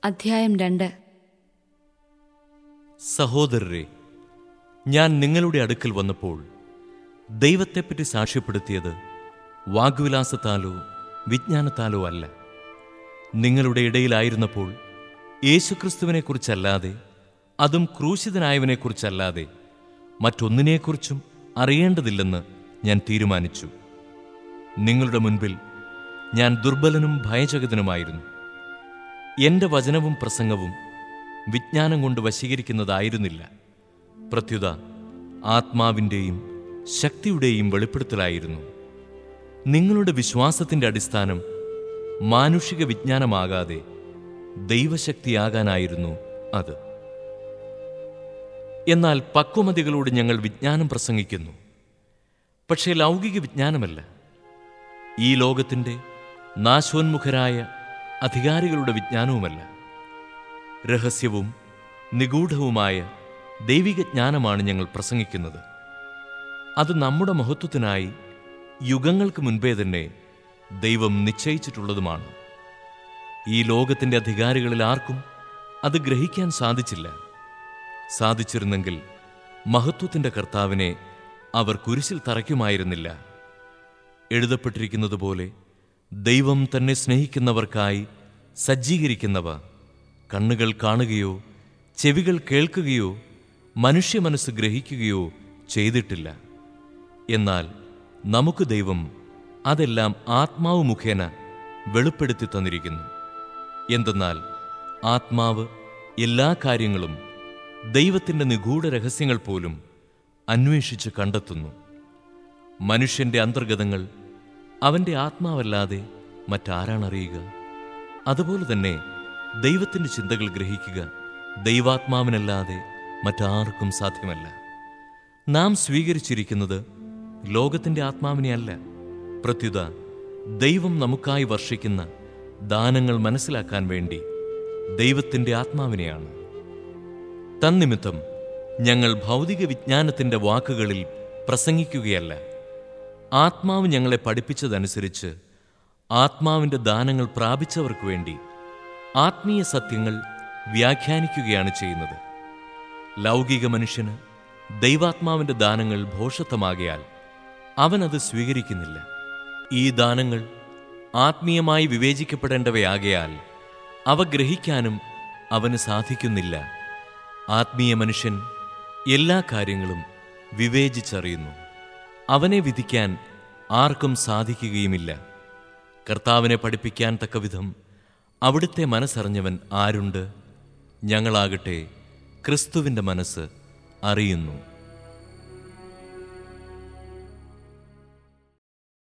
അധ്യായം രണ്ട് സഹോദരരെ ഞാൻ നിങ്ങളുടെ അടുക്കൽ വന്നപ്പോൾ ദൈവത്തെപ്പറ്റി സാക്ഷ്യപ്പെടുത്തിയത് വാഗ്വിലാസത്താലോ വിജ്ഞാനത്താലോ അല്ല നിങ്ങളുടെ ഇടയിലായിരുന്നപ്പോൾ യേശുക്രിസ്തുവിനെക്കുറിച്ചല്ലാതെ അതും ക്രൂശിതനായവനെക്കുറിച്ചല്ലാതെ മറ്റൊന്നിനെക്കുറിച്ചും അറിയേണ്ടതില്ലെന്ന് ഞാൻ തീരുമാനിച്ചു നിങ്ങളുടെ മുൻപിൽ ഞാൻ ദുർബലനും ഭയചകിതനുമായിരുന്നു എന്റെ വചനവും പ്രസംഗവും വിജ്ഞാനം കൊണ്ട് വശീകരിക്കുന്നതായിരുന്നില്ല പ്രത്യുത ആത്മാവിൻ്റെയും ശക്തിയുടെയും വെളിപ്പെടുത്തലായിരുന്നു നിങ്ങളുടെ വിശ്വാസത്തിന്റെ അടിസ്ഥാനം മാനുഷിക വിജ്ഞാനമാകാതെ ദൈവശക്തിയാകാനായിരുന്നു അത് എന്നാൽ പക്വമതികളോട് ഞങ്ങൾ വിജ്ഞാനം പ്രസംഗിക്കുന്നു പക്ഷേ ലൗകിക വിജ്ഞാനമല്ല ഈ ലോകത്തിൻ്റെ നാശോന്മുഖരായ അധികാരികളുടെ വിജ്ഞാനവുമല്ല രഹസ്യവും നിഗൂഢവുമായ ദൈവിക ജ്ഞാനമാണ് ഞങ്ങൾ പ്രസംഗിക്കുന്നത് അത് നമ്മുടെ മഹത്വത്തിനായി യുഗങ്ങൾക്ക് മുൻപേ തന്നെ ദൈവം നിശ്ചയിച്ചിട്ടുള്ളതുമാണ് ഈ ലോകത്തിൻ്റെ അധികാരികളിൽ ആർക്കും അത് ഗ്രഹിക്കാൻ സാധിച്ചില്ല സാധിച്ചിരുന്നെങ്കിൽ മഹത്വത്തിൻ്റെ കർത്താവിനെ അവർ കുരിശിൽ തറയ്ക്കുമായിരുന്നില്ല എഴുതപ്പെട്ടിരിക്കുന്നത് പോലെ ദൈവം തന്നെ സ്നേഹിക്കുന്നവർക്കായി സജ്ജീകരിക്കുന്നവ കണ്ണുകൾ കാണുകയോ ചെവികൾ കേൾക്കുകയോ മനുഷ്യ മനസ്സ് ഗ്രഹിക്കുകയോ ചെയ്തിട്ടില്ല എന്നാൽ നമുക്ക് ദൈവം അതെല്ലാം ആത്മാവ് മുഖേന വെളിപ്പെടുത്തി തന്നിരിക്കുന്നു എന്തെന്നാൽ ആത്മാവ് എല്ലാ കാര്യങ്ങളും ദൈവത്തിൻ്റെ നിഗൂഢ രഹസ്യങ്ങൾ പോലും അന്വേഷിച്ച് കണ്ടെത്തുന്നു മനുഷ്യന്റെ അന്തർഗതങ്ങൾ അവന്റെ ആത്മാവല്ലാതെ മറ്റാരാണറിയുക അതുപോലെ തന്നെ ദൈവത്തിന്റെ ചിന്തകൾ ഗ്രഹിക്കുക ദൈവാത്മാവിനല്ലാതെ മറ്റാർക്കും സാധ്യമല്ല നാം സ്വീകരിച്ചിരിക്കുന്നത് ലോകത്തിന്റെ ആത്മാവിനെ അല്ല പ്രത്യുത ദൈവം നമുക്കായി വർഷിക്കുന്ന ദാനങ്ങൾ മനസ്സിലാക്കാൻ വേണ്ടി ദൈവത്തിന്റെ ആത്മാവിനെയാണ് തന്നിമിത്തം ഞങ്ങൾ ഭൗതിക വിജ്ഞാനത്തിന്റെ വാക്കുകളിൽ പ്രസംഗിക്കുകയല്ല ആത്മാവ് ഞങ്ങളെ പഠിപ്പിച്ചതനുസരിച്ച് ആത്മാവിന്റെ ദാനങ്ങൾ പ്രാപിച്ചവർക്ക് വേണ്ടി ആത്മീയ സത്യങ്ങൾ വ്യാഖ്യാനിക്കുകയാണ് ചെയ്യുന്നത് ലൗകിക മനുഷ്യന് ദൈവാത്മാവിന്റെ ദാനങ്ങൾ ഭോഷത്വമാകയാൽ അവൻ അത് സ്വീകരിക്കുന്നില്ല ഈ ദാനങ്ങൾ ആത്മീയമായി വിവേചിക്കപ്പെടേണ്ടവയാകയാൽ അവ ഗ്രഹിക്കാനും അവന് സാധിക്കുന്നില്ല ആത്മീയ മനുഷ്യൻ എല്ലാ കാര്യങ്ങളും വിവേചിച്ചറിയുന്നു അവനെ വിധിക്കാൻ ആർക്കും സാധിക്കുകയുമില്ല കർത്താവിനെ പഠിപ്പിക്കാൻ തക്കവിധം അവിടുത്തെ മനസ്സറിഞ്ഞവൻ ആരുണ്ട് ഞങ്ങളാകട്ടെ ക്രിസ്തുവിൻ്റെ മനസ്സ് അറിയുന്നു